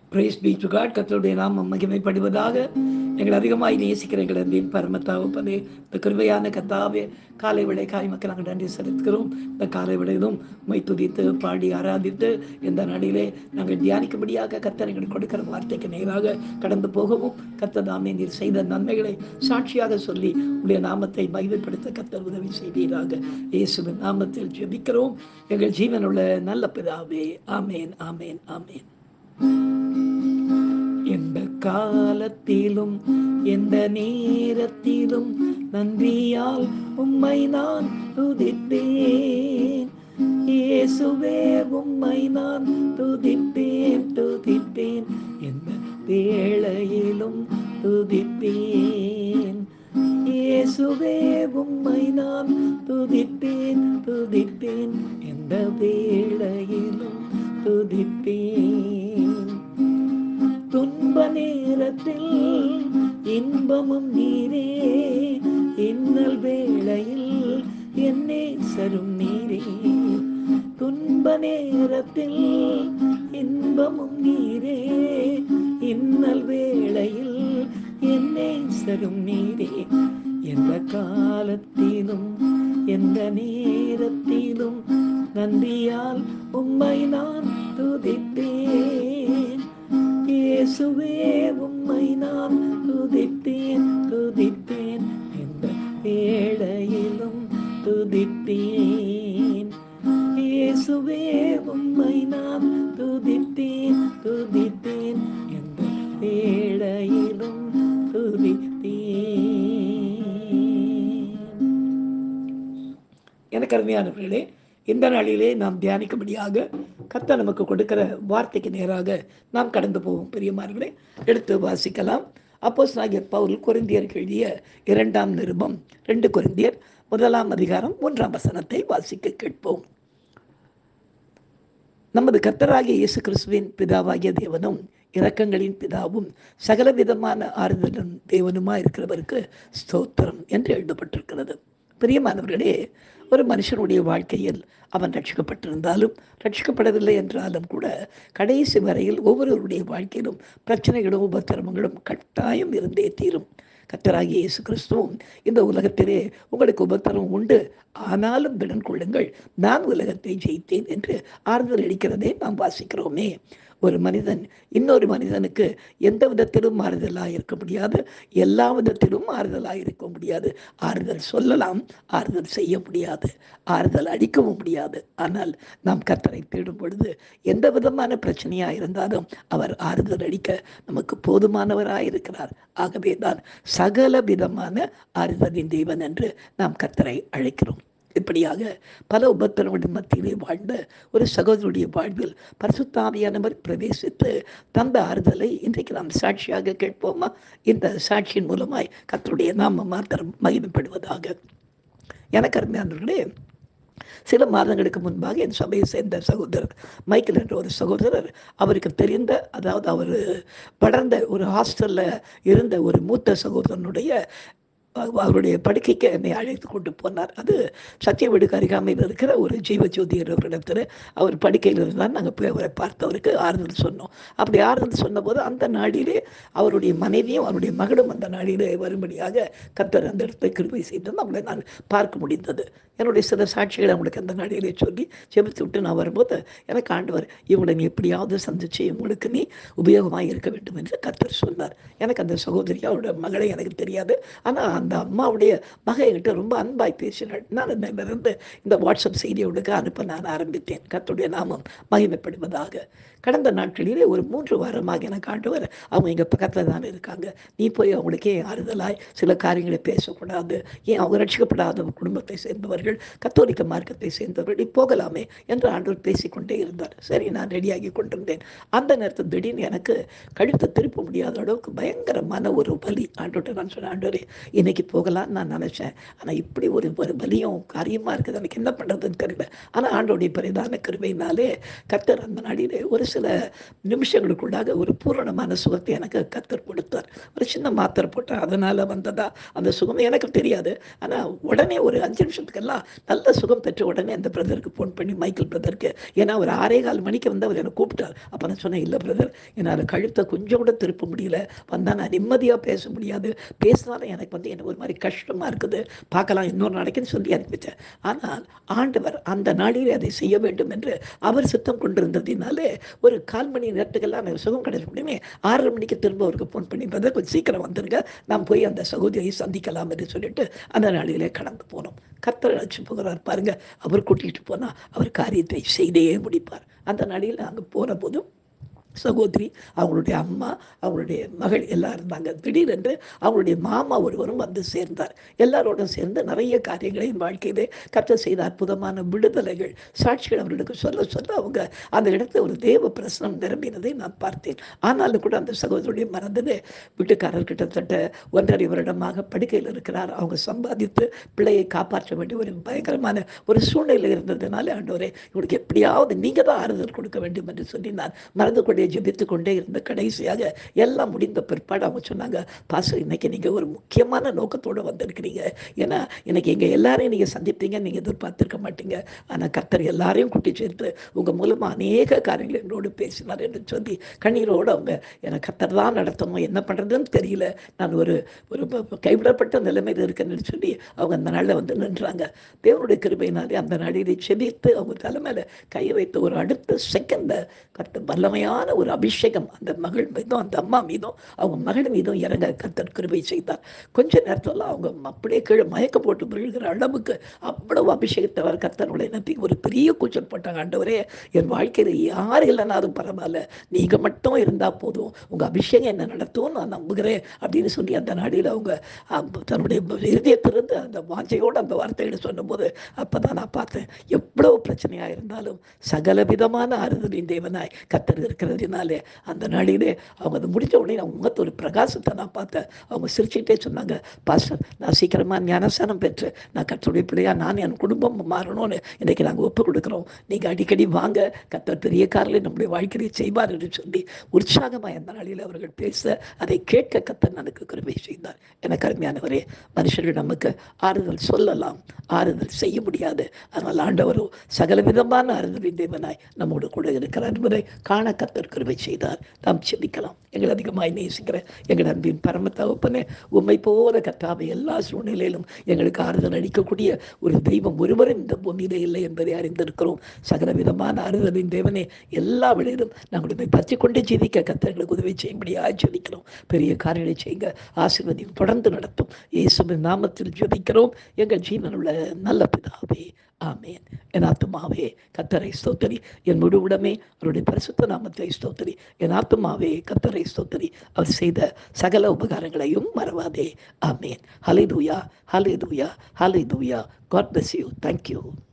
price B to God கத்தருடைய நாமம் மகிமைப்படுவதாக எங்களை அதிகமாய் நேசிக்கிற எங்கள் அன்பின் பரமத்தாவப்பதே இந்த கிருபையான கத்தாவே காலை விளைக்காய் மக்கள் நாங்கள் நன்றி செலுத்துகிறோம் இந்த காலை விளையிலும் மை துதித்து பாடி ஆராதித்து இந்த நாளிலே நாங்கள் தியானிக்கும்படியாக கத்தர் எங்களுக்கு கொடுக்கிற வார்த்தைக்கு நேராக கடந்து போகவும் கத்த தாமே நீர் செய்த நன்மைகளை சாட்சியாக சொல்லி உடைய நாமத்தை மகிமைப்படுத்த கத்தர் உதவி செய்வீராக இயேசுவின் நாமத்தில் ஜெபிக்கிறோம் எங்கள் ஜீவனுள்ள நல்ல பிதாவே ஆமேன் ஆமேன் ஆமேன் எந்த காலத்திலும் எந்த நேரத்திலும் நன்றியால் உம்மை நான் துதிப்பேன் இயேசுவே உம்மை நான் துதிப்பேன் துதிப்பேன் எந்த வேளையிலும் துதிப்பேன் இயேசுவே உம்மை நான் துதிப்பேன் துதிப்பேன் எந்த வேளையிலும் துதிப்பேன் துன்ப நேரத்தில் இன்பமும் நீரே இன்னல் வேளையில் என்னே சரும் நீரே துன்ப நேரத்தில் இன்பமும் நீரே இன்னல் வேளையில் என்னே சரும் நீரே எந்த காலத்திலும் எந்த நேரத்திலும் நன்றியால் உம்மை நான் துதிப்பேன் இயேசுவே உம்மை நான் துதிப்பேன் துதிப்பேன் எந்த வேளையிலும் துதிப்பேன் இயேசுவே உம்மை நான் துதிப்பேன் துதிப்பேன் எந்த வேளையிலும் துதிப்பேன் எனக்கு அருமையானவர்களே இந்த நாளிலே நாம் தியானிக்கும்படியாக கத்த நமக்கு கொடுக்கிற வார்த்தைக்கு நேராக நாம் கடந்து போவோம் பெரியமார்களே எடுத்து வாசிக்கலாம் அப்போஸ் நாகிய பவுல் குருந்தியருக்கு எழுதிய இரண்டாம் நிருபம் ரெண்டு குருந்தியர் முதலாம் அதிகாரம் மூன்றாம் வசனத்தை வாசிக்க கேட்போம் நமது கர்த்தராகிய இயேசு கிறிஸ்துவின் பிதாவாகிய தேவனும் இரக்கங்களின் பிதாவும் சகல விதமான ஆறுதலும் தேவனுமா இருக்கிறவருக்கு ஸ்தோத்திரம் என்று எழுதப்பட்டிருக்கிறது பிரியமானவர்களே ஒரு மனுஷனுடைய வாழ்க்கையில் அவன் ரட்சிக்கப்பட்டிருந்தாலும் ரட்சிக்கப்படவில்லை என்றாலும் கூட கடைசி வரையில் ஒவ்வொருவருடைய வாழ்க்கையிலும் பிரச்சனைகளும் உபத்திரமங்களும் கட்டாயம் இருந்தே தீரும் கத்தராகிய இயேசு கிறிஸ்துவும் இந்த உலகத்திலே உங்களுக்கு உபத்திரம் உண்டு ஆனாலும் திடன் கொள்ளுங்கள் நான் உலகத்தை ஜெயித்தேன் என்று ஆறுதல் அளிக்கிறதே நாம் வாசிக்கிறோமே ஒரு மனிதன் இன்னொரு மனிதனுக்கு எந்த விதத்திலும் ஆறுதலாக இருக்க முடியாது எல்லா விதத்திலும் ஆறுதலாக இருக்க முடியாது ஆறுதல் சொல்லலாம் ஆறுதல் செய்ய முடியாது ஆறுதல் அளிக்கவும் முடியாது ஆனால் நாம் கத்தரை தேடும் பொழுது எந்த விதமான பிரச்சனையாக இருந்தாலும் அவர் ஆறுதல் அளிக்க நமக்கு போதுமானவராக இருக்கிறார் ஆகவே தான் சகல விதமான ஆறுதலின் தெய்வன் என்று நாம் கத்தரை அழைக்கிறோம் இப்படியாக பல உபத்திரவுடைய மத்தியிலே வாழ்ந்த ஒரு சகோதரருடைய வாழ்வில் பரிசுத்தாவியானவர் பிரவேசித்து தந்த ஆறுதலை இன்றைக்கு நாம் சாட்சியாக கேட்போமா இந்த சாட்சியின் மூலமாய் கத்தருடைய நாம மாத்திரம் மகிமைப்படுவதாக எனக்கு அருமையானவர்களே சில மாதங்களுக்கு முன்பாக என் சபையை சேர்ந்த சகோதரர் மைக்கேல் என்ற ஒரு சகோதரர் அவருக்கு தெரிந்த அதாவது அவர் வளர்ந்த ஒரு ஹாஸ்டலில் இருந்த ஒரு மூத்த சகோதரனுடைய அவருடைய படுக்கைக்கு என்னை அழைத்து கொண்டு போனார் அது சத்தியவீடுக்கு அருகாமையில் இருக்கிற ஒரு ஜீவ ஜோதியர் அவரிடத்தில் அவர் படுக்கையில் இருந்தால் நாங்கள் போய் அவரை பார்த்து அவருக்கு ஆறுதல் சொன்னோம் அப்படி ஆறுதல் சொன்னபோது அந்த நாளிலே அவருடைய மனைவியும் அவருடைய மகளும் அந்த நாளிலே வரும்படியாக கத்தர் அந்த இடத்தை கிருபை செய்து அவங்களை நான் பார்க்க முடிந்தது என்னுடைய சில சாட்சிகளை அவங்களுக்கு அந்த நாளிலே சொல்லி செபித்து விட்டு நான் வரும்போது எனக்கு ஆண்டவர் இவங்களை நீ எப்படியாவது சந்திச்சு இவங்களுக்கு நீ உபயோகமாக இருக்க வேண்டும் என்று கத்தர் சொன்னார் எனக்கு அந்த சகோதரி அவருடைய மகளை எனக்கு தெரியாது ஆனால் அந்த அம்மாவுடைய மகை என்கிட்ட ரொம்ப அன்பாய் பேசினாள் நான் இருந்து இந்த வாட்ஸ்அப் செய்தியோடுக்கு அனுப்ப நான் ஆரம்பித்தேன் கத்துடைய நாமம் மகிமைப்படுவதாக கடந்த நாட்களிலே ஒரு மூன்று வாரமாக எனக்கு ஆண்டவர் அவங்க எங்கள் பக்கத்தில் தான் இருக்காங்க நீ போய் அவங்களுக்கே ஆறுதலாய் சில காரியங்களை பேசக்கூடாது ஏன் அவங்க ரட்சிக்கப்படாத குடும்பத்தை சேர்ந்தவர்கள் கத்தோலிக்க மார்க்கத்தை சேர்ந்தவர்கள் நீ போகலாமே என்று ஆண்டவர் பேசிக்கொண்டே இருந்தார் சரி நான் ரெடியாகி கொண்டிருந்தேன் அந்த நேரத்தில் திடீர்னு எனக்கு கழுத்தை திருப்ப முடியாத அளவுக்கு பயங்கர மன ஒரு வலி ஆண்டோட்ட நான் சொன்னேன் ஆண்டவரே இன்னைக்கு போகலாம்னு நான் நினச்சேன் ஆனால் இப்படி ஒரு ஒரு பலியும் காரியமாக இருக்குது எனக்கு என்ன பண்ணுறதுன்னு தெரியல ஆனால் ஆண்டோடைய பரிதான கருவையினாலே கர்த்தர் அந்த நாடியிலே ஒரு சில நிமிஷங்களுக்குள்ளாக ஒரு பூரணமான சுகத்தை எனக்கு கர்த்தர் கொடுத்தார் ஒரு சின்ன மாத்திரை போட்டேன் அதனால் வந்ததா அந்த சுகம் எனக்கு தெரியாது ஆனால் உடனே ஒரு அஞ்சு நிமிஷத்துக்கெல்லாம் நல்ல சுகம் பெற்ற உடனே அந்த பிரதருக்கு ஃபோன் பண்ணி மைக்கேல் பிரதருக்கு ஏன்னா ஒரு ஆறே கால் மணிக்கு வந்து அவர் என்னை கூப்பிட்டார் அப்போ நான் சொன்னேன் இல்லை பிரதர் என்னால் கழுத்தை கொஞ்சம் கூட திருப்ப முடியல வந்தால் நான் நிம்மதியாக பேச முடியாது பேசினாலும் எனக்கு வந்து எனக்கு ஒரு மாதிரி கஷ்டமாக இருக்குது பார்க்கலாம் இன்னொரு நாளைக்குன்னு சொல்லி அனுப்பிச்சேன் ஆனால் ஆண்டவர் அந்த நாளிலே அதை செய்ய வேண்டும் என்று அவர் சித்தம் கொண்டிருந்ததினாலே ஒரு கால் மணி நேரத்துக்கெல்லாம் எனக்கு சுகம் கிடைச்ச முடியுமே ஆறரை மணிக்கு திரும்ப அவருக்கு ஃபோன் பண்ணி பிரதர் கொஞ்சம் சீக்கிரம் வந்துருங்க நான் போய் அந்த சகோதரியை சந்திக்கலாம் என்று சொல்லிட்டு அந்த நாளிலே கடந்து போனோம் கர்த்தர் அழைச்சி போகிறார் பாருங்க அவர் கூட்டிகிட்டு போனால் அவர் காரியத்தை செய்தே முடிப்பார் அந்த நாளில் அங்கே போன போதும் சகோதரி அவங்களுடைய அம்மா அவங்களுடைய மகள் எல்லாம் இருந்தாங்க திடீரென்று அவங்களுடைய மாமா ஒருவரும் வந்து சேர்ந்தார் எல்லாரோடும் சேர்ந்து நிறைய காரியங்களை என் வாழ்க்கையிலே கற்று செய்த அற்புதமான விடுதலைகள் சாட்சிகள் அவர்களுக்கு சொல்ல சொல்ல அவங்க அந்த இடத்துல ஒரு தேவ பிரசனம் நிரம்பினதை நான் பார்த்தேன் ஆனாலும் கூட அந்த சகோதரியுடைய மறந்தது வீட்டுக்காரர் கிட்டத்தட்ட ஒன்றரை வருடமாக படுக்கையில் இருக்கிறார் அவங்க சம்பாதித்து பிள்ளையை காப்பாற்ற வேண்டிய ஒரு பயங்கரமான ஒரு சூழ்நிலை இருந்ததுனால ஆண்டவரே இவனுக்கு எப்படியாவது நீங்கள் தான் ஆறுதல் கொடுக்க வேண்டும் என்று சொல்லி நான் மறந்து கொண்டே ஜெபித்து கொண்டே இருந்த கடைசியாக எல்லாம் முடிந்த பிற்பாடு அவங்க சொன்னாங்க பாச இன்னைக்கு நீங்கள் ஒரு முக்கியமான நோக்கத்தோடு வந்திருக்கிறீங்க ஏன்னா இன்னைக்கு எங்கள் எல்லாரையும் நீங்கள் சந்திப்பீங்க நீங்கள் எதிர்பார்த்துருக்க மாட்டீங்க ஆனால் கர்த்தர் எல்லாரையும் கூட்டி சேர்த்து உங்கள் மூலமாக அநேக காரியங்கள் என்னோடு பேசினார் என்று சொல்லி கண்ணீரோடு அவங்க எனக்கு கர்த்தர் தான் நடத்தணும் என்ன பண்ணுறதுன்னு தெரியல நான் ஒரு ஒரு ப- ப- கைவிடப்பட்ட நிலைமையில் இருக்கேன்னு சொல்லி அவங்க அந்த நாளில் வந்து நின்றாங்க தேவனுடைய கிருபையினாலே அந்த நாளிலே செபித்து அவங்க தலைமையில் கை வைத்த ஒரு அடுத்த செகண்டில் கர்த்தர் வல்லமையான ஒரு அபிஷேகம் அந்த மகள் மீதும் அந்த அம்மா மீதும் அவங்க மகள் மீதும் இறங்க கர்த்தர் கிருபை செய்தார் கொஞ்ச நேரத்துல அவங்க அப்படியே கீழே மயக்க போட்டு விழுகிற அளவுக்கு அவ்வளவு அபிஷேகத்தை அவர் கர்த்தரோட நம்பி ஒரு பெரிய கூச்சல் போட்டாங்க ஆண்டவரே என் வாழ்க்கையில் யார் இல்லைனாலும் பரவாயில்ல நீங்க மட்டும் இருந்தா போதும் உங்க அபிஷேகம் என்ன நடத்தும் நான் நம்புகிறேன் அப்படின்னு சொல்லி அந்த நாடியில் அவங்க அஹ், தன்னுடைய இருதயத்திலிருந்து அந்த வாஞ்சையோடு அந்த வார்த்தைகளை சொன்னபோது அப்பதான் நான் பார்த்தேன் எவ்வளவு பிரச்சனையா இருந்தாலும் சகல விதமான ஆறுதலின் தேவனாய் கத்தர் இருக்கிறதுனாலே அந்த நாளிலே அவங்க அது முடிஞ்ச உடனே அவங்க முகத்து ஒரு பிரகாசத்தை நான் பார்த்தேன் அவங்க சிரிச்சுட்டே சொன்னாங்க பாஸ்டர் நான் சீக்கிரமாக ஞானசானம் பெற்று நான் கத்தருடைய பிள்ளையா நான் என் குடும்பம் மாறணும்னு இன்னைக்கு நாங்கள் ஒப்பு கொடுக்குறோம் நீங்கள் அடிக்கடி வாங்க கத்தர் பெரிய காரில் நம்முடைய வாழ்க்கையை செய்வார் என்று சொல்லி உற்சாகமாக அந்த நாளில் அவர்கள் பேச அதை கேட்க கத்தர் எனக்கு கிருபை செய்தார் எனக்கு அருமையானவரே மனுஷர்கள் நமக்கு ஆறுதல் சொல்லலாம் ஆறுதல் செய்ய முடியாது ஆனால் ஆண்டவரோ சகல விதமான ஆறுதலின் தேவனாய் நம்மோடு கூட இருக்கிறார் என்பதை காண கத்தர் கிருபை செய்தார் நாம் செபிக்கலாம் எங்களை அதிகமாய் நேசிக்கிற எங்கள் அன்பின் பரம தகப்பனே உம்மை போல கத்தாவை எல்லா சூழ்நிலையிலும் எங்களுக்கு ஆறுதல் அளிக்கக்கூடிய ஒரு தெய்வம் ஒருவரும் இந்த பூமியிலே இல்லை என்பதை அறிந்திருக்கிறோம் சகல விதமான ஆறுதலின் தேவனே எல்லா வேளையிலும் நாங்கள் உண்மை பற்றி கொண்டு ஜீவிக்க கத்தர்களுக்கு உதவி செய்யும்படியாக ஜெபிக்கிறோம் பெரிய காரியங்களை செய்யுங்க ஆசீர்வதியும் தொடர்ந்து நடத்தும் இயேசுவின் நாமத்தில் ஜெபிக்கிறோம் எங்கள் ஜீவனுள்ள நல்ல பிதாவே ஆமேன் என் ஆத்துமாவே கத்தரை ஸ்தோத்தரி என் முழு உடமே அவருடைய பரிசுத்த நாமத்தை ஸ்தோத்தரி என் ஆத்துமாவே கத்தரை ஸ்தோத்தரி அவர் செய்த சகல உபகாரங்களையும் மறவாதே ஆமேன் ஹலே தூயா ஹலே தூயா ஹலே தூயா காட் பிளஸ் யூ தேங்க்யூ